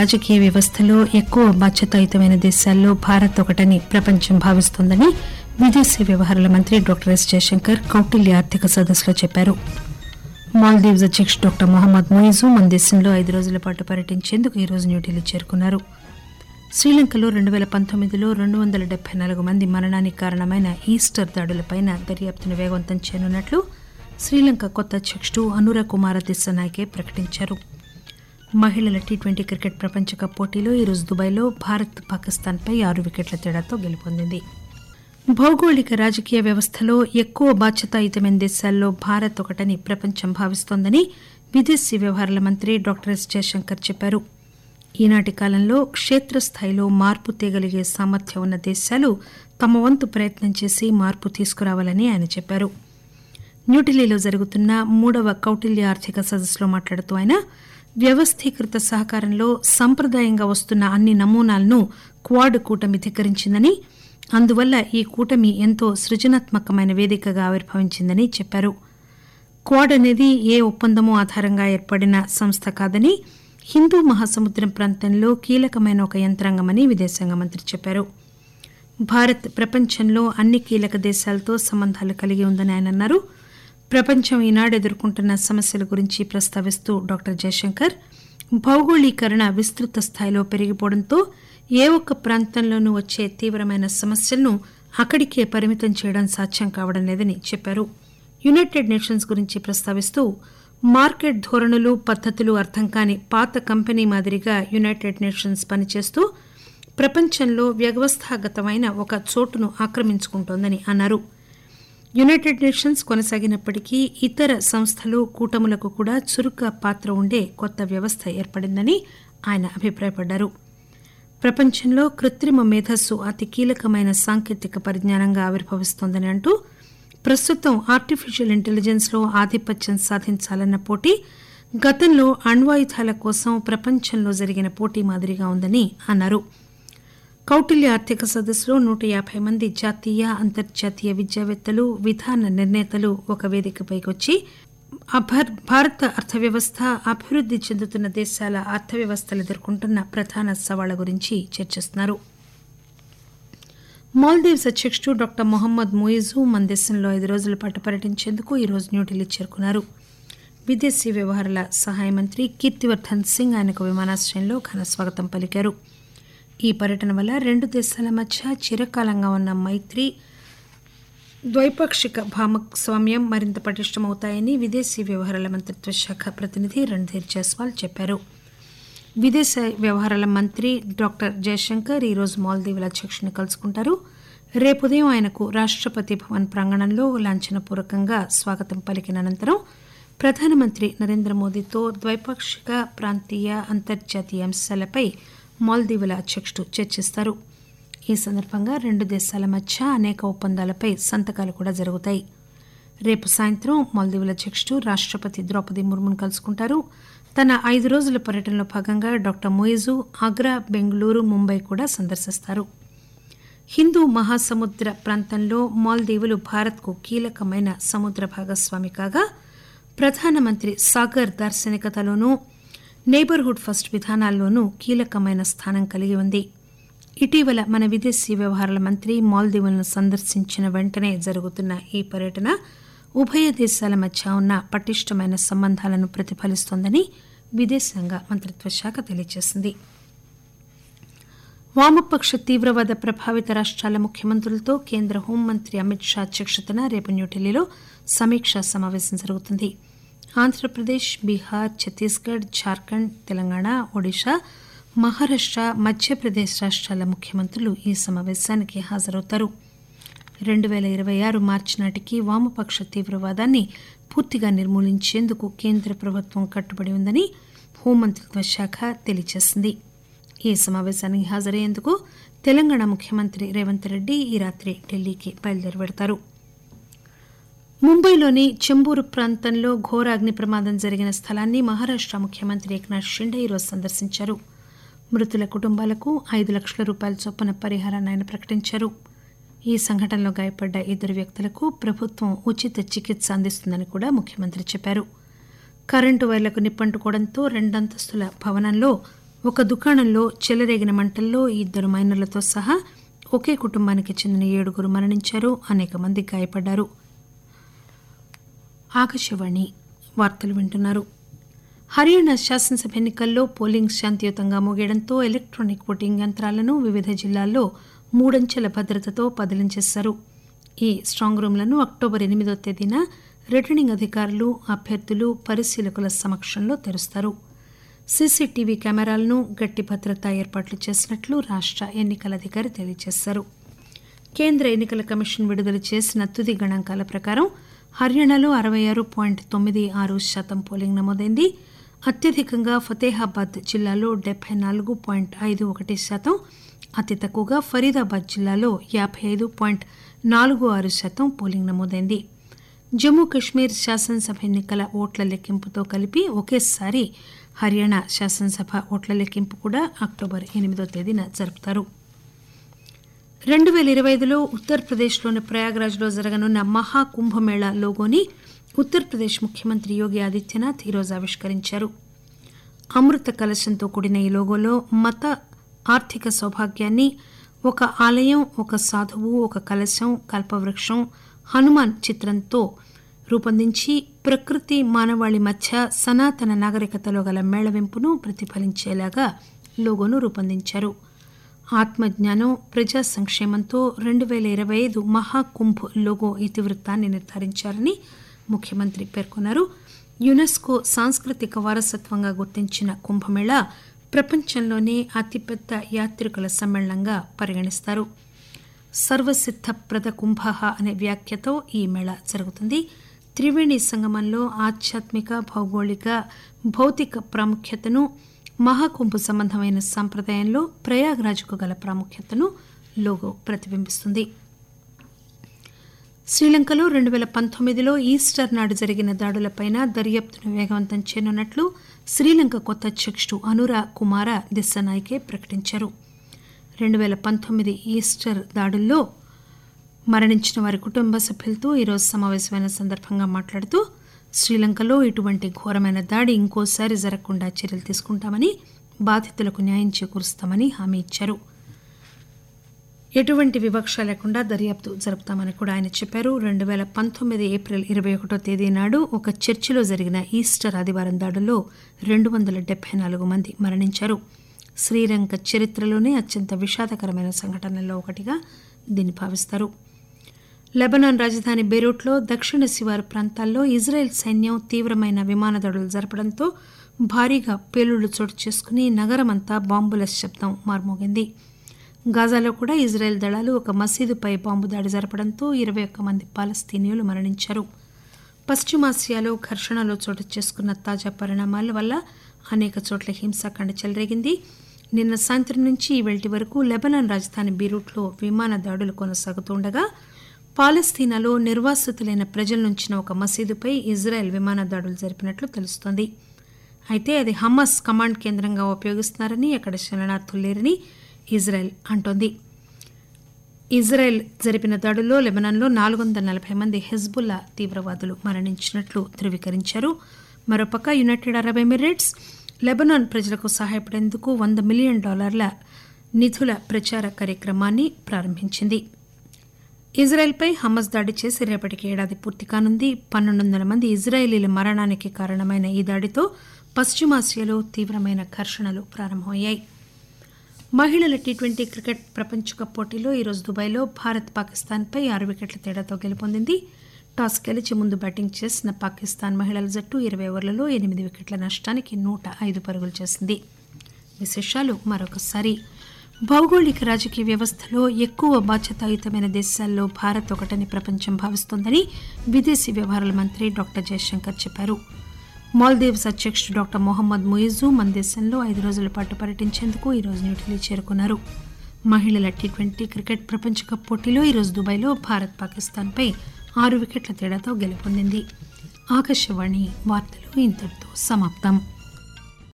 రాజకీయ వ్యవస్థలో ఎక్కువ బాధ్యతాయుతమైన దేశాల్లో భారత్ ఒకటని ప్రపంచం భావిస్తోందని విదేశీ వ్యవహారాల మంత్రి డాక్టర్ ఎస్ జయశంకర్ కౌటిల్య ఆర్థిక సదస్సులో చెప్పారు మాల్దీవ్స్ అధ్యక్షుడు డాక్టర్ మొహమ్మద్ మొయిజు మన దేశంలో ఐదు రోజుల పాటు పర్యటించేందుకు ఈ రోజు న్యూఢిల్లీ చేరుకున్నారు శ్రీలంకలో రెండు పేల పంతొమ్మిదిలో రెండు వందల డెబ్బై నాలుగు మంది మరణానికి కారణమైన ఈస్టర్ దాడులపైన దర్యాప్తును వేగవంతం చేయనున్నట్లు శ్రీలంక కొత్త అధ్యక్షుడు అనుర కుమార దిశనాయకే ప్రకటించారు మహిళల టీ ట్వంటీ క్రికెట్ ప్రపంచ కప్ పోటీలో ఈరోజు దుబాయ్లో భారత్ పాకిస్తాన్పై ఆరు వికెట్ల తేడాతో గెలుపొందింది భౌగోళిక రాజకీయ వ్యవస్థలో ఎక్కువ బాధ్యతాయుతమైన దేశాల్లో భారత్ ఒకటని ప్రపంచం భావిస్తోందని విదేశీ వ్యవహారాల మంత్రి డాక్టర్ ఎస్ జయశంకర్ చెప్పారు ఈనాటి కాలంలో క్షేత్రస్థాయిలో మార్పు తేగలిగే సామర్థ్యం ఉన్న దేశాలు తమ వంతు ప్రయత్నం చేసి మార్పు తీసుకురావాలని ఆయన చెప్పారు న్యూఢిల్లీలో జరుగుతున్న మూడవ కౌటిల్య ఆర్థిక సదస్సులో మాట్లాడుతూ ఆయన వ్యవస్థీకృత సహకారంలో సంప్రదాయంగా వస్తున్న అన్ని నమూనాలను క్వాడ్ కూటమి ధిక్కరించిందని అందువల్ల ఈ కూటమి ఎంతో సృజనాత్మకమైన వేదికగా ఆవిర్భవించిందని చెప్పారు క్వాడ్ అనేది ఏ ఒప్పందమో ఆధారంగా ఏర్పడిన సంస్థ కాదని హిందూ మహాసముద్రం ప్రాంతంలో కీలకమైన ఒక యంత్రాంగమని విదేశాంగ మంత్రి చెప్పారు భారత్ ప్రపంచంలో అన్ని కీలక దేశాలతో సంబంధాలు కలిగి ఉందని ఆయన అన్నారు ప్రపంచం ఈనాడు ఎదుర్కొంటున్న సమస్యల గురించి ప్రస్తావిస్తూ డాక్టర్ జయశంకర్ భౌగోళీకరణ విస్తృత స్థాయిలో పెరిగిపోవడంతో ఏ ఒక్క ప్రాంతంలోనూ వచ్చే తీవ్రమైన సమస్యలను అక్కడికే పరిమితం చేయడం సాధ్యం కావడం లేదని చెప్పారు యునైటెడ్ నేషన్స్ గురించి ప్రస్తావిస్తూ మార్కెట్ ధోరణులు పద్దతులు అర్థం కాని పాత కంపెనీ మాదిరిగా యునైటెడ్ నేషన్స్ పనిచేస్తూ ప్రపంచంలో వ్యవస్థాగతమైన ఒక చోటును ఆక్రమించుకుంటోందని అన్నారు యునైటెడ్ నేషన్స్ కొనసాగినప్పటికీ ఇతర సంస్థలు కూటములకు కూడా చురుగ్గా పాత్ర ఉండే కొత్త వ్యవస్థ ఏర్పడిందని ఆయన అభిప్రాయపడ్డారు ప్రపంచంలో కృత్రిమ మేధస్సు అతి కీలకమైన సాంకేతిక పరిజ్ఞానంగా ఆవిర్భవిస్తోందని అంటూ ప్రస్తుతం ఆర్టిఫిషియల్ ఇంటెలిజెన్స్ లో ఆధిపత్యం సాధించాలన్న పోటీ గతంలో అణ్వాయుధాల కోసం ప్రపంచంలో జరిగిన పోటీ మాదిరిగా ఉందని అన్నారు కౌటిల్య ఆర్థిక సదస్సులో నూట యాభై మంది జాతీయ అంతర్జాతీయ విద్యావేత్తలు విధాన నిర్ణేతలు ఒక వేదికపైకి వచ్చి అభర్ భారత అర్థవ్యవస్థ అభివృద్ది చెందుతున్న దేశాల అర్థవ్యవస్థలు ఎదుర్కొంటున్న ప్రధాన సవాళ్ల గురించి చర్చిస్తున్నారు మాల్దీవ్స్ అధ్యక్షుడు డాక్టర్ మొహమ్మద్ మొయిజు మన దేశంలో ఐదు రోజుల పాటు పర్యటించేందుకు ఈరోజు న్యూఢిల్లీ చేరుకున్నారు విదేశీ వ్యవహారాల సహాయ మంత్రి కీర్తివర్ధన్ సింగ్ ఆయనకు విమానాశ్రయంలో ఘన స్వాగతం పలికారు ఈ పర్యటన వల్ల రెండు దేశాల మధ్య చిరకాలంగా ఉన్న మైత్రి ద్వైపాక్షిక భాగస్వామ్యం మరింత పటిష్టమవుతాయని విదేశీ వ్యవహారాల మంత్రిత్వ శాఖ ప్రతినిధి రణ్ధీర్ జైస్వాల్ చెప్పారు విదేశ వ్యవహారాల మంత్రి డాక్టర్ జయశంకర్ ఈరోజు మాల్దీవుల అధ్యక్షుడిని కలుసుకుంటారు రేపు ఉదయం ఆయనకు రాష్టపతి భవన్ ప్రాంగణంలో లాంఛనపూర్వకంగా స్వాగతం పలికిన అనంతరం ప్రధానమంత్రి నరేంద్ర మోదీతో ద్వైపాక్షిక ప్రాంతీయ అంతర్జాతీయ అంశాలపై మాల్దీవుల అధ్యక్షుడు చర్చిస్తారు ఈ సందర్భంగా రెండు దేశాల మధ్య అనేక ఒప్పందాలపై సంతకాలు కూడా జరుగుతాయి రేపు సాయంత్రం మాల్దీవుల అధ్యక్షుడు రాష్టపతి ద్రౌపది ముర్మును కలుసుకుంటారు తన ఐదు రోజుల పర్యటనలో భాగంగా డాక్టర్ మొయిజు ఆగ్రా బెంగళూరు ముంబై కూడా సందర్శిస్తారు హిందూ మహాసముద్ర ప్రాంతంలో మాల్దీవులు భారత్కు కీలకమైన సముద్ర భాగస్వామి కాగా ప్రధానమంత్రి సాగర్ దార్శనికతలోనూ నేబర్హుడ్ ఫస్ట్ విధానాల్లోనూ కీలకమైన స్థానం కలిగి ఉంది ఇటీవల మన విదేశీ వ్యవహారాల మంత్రి మాల్దీవులను సందర్శించిన వెంటనే జరుగుతున్న ఈ పర్యటన ఉభయ దేశాల మధ్య ఉన్న పటిష్టమైన సంబంధాలను ప్రతిఫలిస్తోందని విదేశాంగ మంత్రిత్వ శాఖ తెలియజేసింది వామపక్ష తీవ్రవాద ప్రభావిత రాష్ట్రాల ముఖ్యమంత్రులతో కేంద్ర హోంమంత్రి అమిత్ షా అధ్యక్షతన రేపు న్యూఢిల్లీలో సమీక్షా సమావేశం జరుగుతుంది ఆంధ్రప్రదేశ్ బీహార్ ఛత్తీస్గఢ్ జార్ఖండ్ తెలంగాణ ఒడిశా మహారాష్ట మధ్యప్రదేశ్ రాష్ట్రాల ముఖ్యమంత్రులు ఈ సమావేశానికి హాజరవుతారు రెండు పేల ఇరవై ఆరు మార్చి నాటికి వామపక్ష తీవ్రవాదాన్ని పూర్తిగా నిర్మూలించేందుకు కేంద్ర ప్రభుత్వం కట్టుబడి ఉందని హోంమంత్రిత్వ శాఖ తెలియజేసింది ఈ సమావేశానికి హాజరయ్యేందుకు తెలంగాణ ముఖ్యమంత్రి రేవంత్ రెడ్డి ఈ రాత్రి ఢిల్లీకి బయలుదేరి వెడతారు ముంబైలోని చెంబూరు ప్రాంతంలో ఘోర అగ్ని ప్రమాదం జరిగిన స్థలాన్ని మహారాష్ట ముఖ్యమంత్రి ఏక్నాథ్ షిండే ఈరోజు సందర్శించారు మృతుల కుటుంబాలకు ఐదు లక్షల రూపాయల చొప్పున పరిహారాన్ని ఆయన ప్రకటించారు ఈ సంఘటనలో గాయపడ్డ ఇద్దరు వ్యక్తులకు ప్రభుత్వం ఉచిత చికిత్స అందిస్తుందని కూడా ముఖ్యమంత్రి చెప్పారు కరెంటు వైర్లకు నిప్పంటుకోవడంతో రెండంతస్తుల భవనంలో ఒక దుకాణంలో చెలరేగిన మంటల్లో ఇద్దరు మైనర్లతో సహా ఒకే కుటుంబానికి చెందిన ఏడుగురు మరణించారు అనేక మంది గాయపడ్డారు ఆకాశవాణి వార్తలు వింటున్నారు హర్యానా శాసనసభ ఎన్నికల్లో పోలింగ్ శాంతియుతంగా ముగియడంతో ఎలక్ట్రానిక్ ఓటింగ్ యంత్రాలను వివిధ జిల్లాల్లో మూడంచెల భద్రతతో పదిలించేశారు ఈ స్ట్రాంగ్ రూమ్లను అక్టోబర్ ఎనిమిదో తేదీన రిటర్నింగ్ అధికారులు అభ్యర్థులు పరిశీలకుల సమక్షంలో తెరుస్తారు సీసీటీవీ కెమెరాలను గట్టి భద్రతా ఏర్పాట్లు చేసినట్లు రాష్ట ఎన్నికల అధికారి తెలియజేశారు కేంద్ర ఎన్నికల కమిషన్ విడుదల చేసిన తుది గణాంకాల ప్రకారం హర్యానాలో అరవై ఆరు పాయింట్ తొమ్మిది ఆరు శాతం పోలింగ్ నమోదైంది అత్యధికంగా ఫతేహాబాద్ జిల్లాలో డెబ్బై నాలుగు పాయింట్ ఐదు ఒకటి శాతం అతి తక్కువగా ఫరీదాబాద్ జిల్లాలో యాభై ఐదు పాయింట్ నాలుగు ఆరు శాతం పోలింగ్ నమోదైంది జమ్మూ కశ్మీర్ శాసనసభ ఎన్నికల ఓట్ల లెక్కింపుతో కలిపి ఒకేసారి హర్యానా శాసనసభ ఓట్ల లెక్కింపు కూడా అక్టోబర్ ఎనిమిదో తేదీన జరుపుతారు రెండు పేల ఇరవై ఐదులో ఉత్తరప్రదేశ్లోని ప్రయాగ్రాజ్లో జరగనున్న మహాకుంభమేళా లోగోని ఉత్తరప్రదేశ్ ముఖ్యమంత్రి యోగి ఆదిత్యనాథ్ ఈరోజు ఆవిష్కరించారు అమృత కలశంతో కూడిన ఈ లోగోలో మత ఆర్థిక సౌభాగ్యాన్ని ఒక ఆలయం ఒక సాధువు ఒక కలశం కల్పవృక్షం హనుమాన్ చిత్రంతో రూపొందించి ప్రకృతి మానవాళి మధ్య సనాతన నాగరికతలో గల మేళవింపును ప్రతిఫలించేలాగా లోగోను రూపొందించారు ఆత్మజ్ఞానం ప్రజా సంక్షేమంతో రెండు పేల ఇరవై ఐదు మహాకుంభ్ లోగో ఇతివృత్తాన్ని నిర్ధారించారని ముఖ్యమంత్రి పేర్కొన్నారు యునెస్కో సాంస్కృతిక వారసత్వంగా గుర్తించిన కుంభమేళా ప్రపంచంలోనే అతిపెద్ద యాత్రికుల సమ్మేళనంగా పరిగణిస్తారు సర్వసిద్ధప్రద కుంభ అనే వ్యాఖ్యతో ఈ మేళా జరుగుతుంది త్రివేణి సంగమంలో ఆధ్యాత్మిక భౌగోళిక భౌతిక ప్రాముఖ్యతను మహాకుంభ సంబంధమైన సంప్రదాయంలో ప్రయాగ్రాజ్కు గల ప్రాముఖ్యతను లోగో ప్రతిబింబిస్తుంది శ్రీలంకలో రెండు పేల పంతొమ్మిదిలో ఈస్టర్ నాడు జరిగిన దాడులపైన దర్యాప్తును వేగవంతం చేయనున్నట్లు శ్రీలంక కొత్త అధ్యక్షుడు అనురా కుమార దిశనాయకే ప్రకటించారు రెండు పేల పంతొమ్మిది ఈస్టర్ దాడుల్లో మరణించిన వారి కుటుంబ సభ్యులతో ఈరోజు సమావేశమైన సందర్భంగా మాట్లాడుతూ శ్రీలంకలో ఇటువంటి ఘోరమైన దాడి ఇంకోసారి జరగకుండా చర్యలు తీసుకుంటామని బాధితులకు న్యాయం చేకూరుస్తామని హామీ ఇచ్చారు ఎటువంటి వివక్ష లేకుండా దర్యాప్తు జరుపుతామని కూడా ఆయన చెప్పారు రెండు పేల పంతొమ్మిది ఏప్రిల్ ఇరవై ఒకటో తేదీ నాడు ఒక చర్చిలో జరిగిన ఈస్టర్ ఆదివారం దాడుల్లో రెండు వందల డెబ్బై నాలుగు మంది మరణించారు శ్రీలంక చరిత్రలోనే అత్యంత విషాదకరమైన సంఘటనల్లో ఒకటిగా దీన్ని భావిస్తారు లెబనాన్ రాజధాని బెరూట్లో దక్షిణ శివారు ప్రాంతాల్లో ఇజ్రాయెల్ సైన్యం తీవ్రమైన విమాన దాడులు జరపడంతో భారీగా పేలుళ్లు చోటు చేసుకుని నగరమంతా బాంబుల శబ్దం మార్మోగింది గాజాలో కూడా ఇజ్రాయెల్ దళాలు ఒక మసీదుపై బాంబు దాడి జరపడంతో ఇరవై ఒక్క మంది పాలస్తీనియులు మరణించారు పశ్చిమాసియాలో ఘర్షణలో చోటు చేసుకున్న తాజా పరిణామాల వల్ల అనేక చోట్ల హింసాకాండ చెలరేగింది నిన్న సాయంత్రం నుంచి ఈ వెల్టి వరకు లెబనాన్ రాజధాని బీరూట్లో విమాన దాడులు కొనసాగుతుండగా పాలస్తీనాలో నిర్వాసితులైన ప్రజల నుంచిన ఒక మసీదుపై ఇజ్రాయెల్ విమాన దాడులు జరిపినట్లు తెలుస్తోంది అయితే అది హమాస్ కమాండ్ కేంద్రంగా ఉపయోగిస్తున్నారని అక్కడ శరణార్థులు లేరని ఇజ్రాయెల్ అంటోంది ఇజ్రాయెల్ జరిపిన దాడుల్లో లెబనాన్లో నాలుగు వందల నలభై మంది హెజ్బుల్లా తీవ్రవాదులు మరణించినట్లు ధృవీకరించారు మరోపక్క యునైటెడ్ అరబ్ ఎమిరేట్స్ లెబనాన్ ప్రజలకు సహాయపడేందుకు వంద మిలియన్ డాలర్ల నిధుల ప్రచార కార్యక్రమాన్ని ప్రారంభించింది ఇజ్రాయెల్పై హమస్ దాడి చేసి రేపటికి ఏడాది పూర్తి కానుంది పన్నెండు వందల మంది ఇజ్రాయేలీల మరణానికి కారణమైన ఈ దాడితో పశ్చిమాసియాలో తీవ్రమైన ఘర్షణలు ప్రారంభమయ్యాయి మహిళల టీ ట్వంటీ క్రికెట్ ప్రపంచ కప్ పోటీలో ఈరోజు దుబాయ్లో భారత్ పాకిస్తాన్పై ఆరు వికెట్ల తేడాతో గెలుపొందింది టాస్ గెలిచి ముందు బ్యాటింగ్ చేసిన పాకిస్తాన్ మహిళల జట్టు ఇరవై ఓవర్లలో ఎనిమిది వికెట్ల నష్టానికి నూట ఐదు పరుగులు చేసింది విశేషాలు మరొకసారి భౌగోళిక రాజకీయ వ్యవస్థలో ఎక్కువ బాధ్యతాయుతమైన దేశాల్లో భారత్ ఒకటని ప్రపంచం భావిస్తోందని విదేశీ వ్యవహారాల మంత్రి డాక్టర్ జయశంకర్ చెప్పారు మాల్దీవ్స్ అధ్యక్షుడు డాక్టర్ మొహమ్మద్ ముయిజు మన దేశంలో ఐదు రోజుల పాటు పర్యటించేందుకు ఈరోజు న్యూఢిల్లీ చేరుకున్నారు మహిళల టీ ట్వంటీ క్రికెట్ ప్రపంచ కప్ పోటీలో ఈరోజు దుబాయ్లో భారత్ పాకిస్తాన్పై ఆరు వికెట్ల తేడాతో గెలుపొందింది ఆకాశవాణి వార్తలు ఇంతటితో సమాప్తం